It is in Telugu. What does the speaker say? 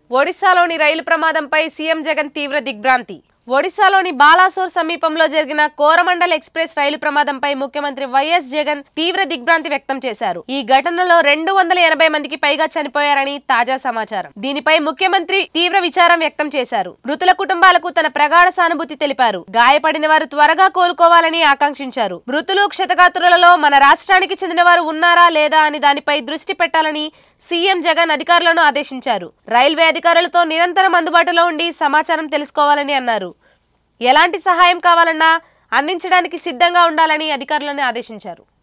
ఒడిశాలోని రైలు ప్రమాదంపై సీఎం జగన్ తీవ్ర దిగ్భ్రాంతి ఒడిశాలోని బాలాసోర్ సమీపంలో జరిగిన కోరమండల్ ఎక్స్ప్రెస్ రైలు ప్రమాదంపై ముఖ్యమంత్రి వైఎస్ జగన్ తీవ్ర దిగ్భ్రాంతి వ్యక్తం చేశారు ఈ ఘటనలో రెండు వందల ఎనభై మందికి పైగా చనిపోయారని తాజా సమాచారం దీనిపై ముఖ్యమంత్రి తీవ్ర విచారం వ్యక్తం చేశారు మృతుల కుటుంబాలకు తన ప్రగాఢ సానుభూతి తెలిపారు గాయపడిన వారు త్వరగా కోలుకోవాలని ఆకాంక్షించారు మృతులు క్షతగాత్రులలో మన రాష్ట్రానికి చెందిన వారు ఉన్నారా లేదా అని దానిపై దృష్టి పెట్టాలని సీఎం జగన్ అధికారులను ఆదేశించారు రైల్వే అధికారులతో నిరంతరం అందుబాటులో ఉండి సమాచారం తెలుసుకోవాలని అన్నారు ఎలాంటి సహాయం కావాలన్నా అందించడానికి సిద్ధంగా ఉండాలని అధికారులను ఆదేశించారు